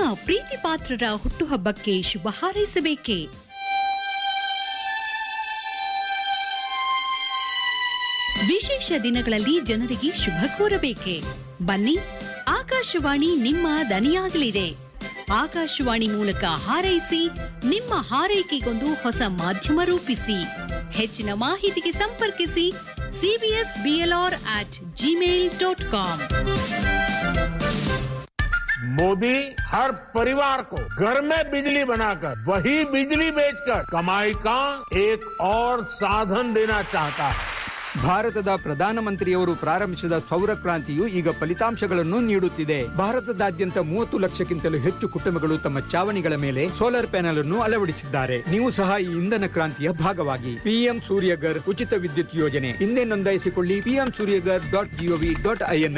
ಪ್ರೀತಿ ಪಾತ್ರರ ಹುಟ್ಟುಹಬ್ಬಕ್ಕೆ ಶುಭ ಹಾರೈಸಬೇಕೇ ವಿಶೇಷ ದಿನಗಳಲ್ಲಿ ಜನರಿಗೆ ಶುಭ ಕೋರಬೇಕೆ ಬನ್ನಿ ಆಕಾಶವಾಣಿ ನಿಮ್ಮ ದನಿಯಾಗಲಿದೆ ಆಕಾಶವಾಣಿ ಮೂಲಕ ಹಾರೈಸಿ ನಿಮ್ಮ ಹಾರೈಕೆಗೊಂದು ಹೊಸ ಮಾಧ್ಯಮ ರೂಪಿಸಿ ಹೆಚ್ಚಿನ ಮಾಹಿತಿಗೆ ಸಂಪರ್ಕಿಸಿ CBS BLR at Gmail dot com Modi हर परिवार को घर में बिजली बनाकर वही बिजली बेचकर कमाई का एक और साधन देना चाहता है ಭಾರತದ ಪ್ರಧಾನಮಂತ್ರಿಯವರು ಪ್ರಾರಂಭಿಸಿದ ಸೌರ ಕ್ರಾಂತಿಯು ಈಗ ಫಲಿತಾಂಶಗಳನ್ನು ನೀಡುತ್ತಿದೆ ಭಾರತದಾದ್ಯಂತ ಮೂವತ್ತು ಲಕ್ಷಕ್ಕಿಂತಲೂ ಹೆಚ್ಚು ಕುಟುಂಬಗಳು ತಮ್ಮ ಚಾವಣಿಗಳ ಮೇಲೆ ಸೋಲಾರ್ ಪ್ಯಾನೆಲ್ ಅನ್ನು ಅಳವಡಿಸಿದ್ದಾರೆ ನೀವು ಸಹ ಈ ಇಂಧನ ಕ್ರಾಂತಿಯ ಭಾಗವಾಗಿ ಪಿಎಂ ಸೂರ್ಯಗರ್ ಉಚಿತ ವಿದ್ಯುತ್ ಯೋಜನೆ ಹಿಂದೆ ನೋಂದಾಯಿಸಿಕೊಳ್ಳಿ PM Suryaghar dot G O V dot IN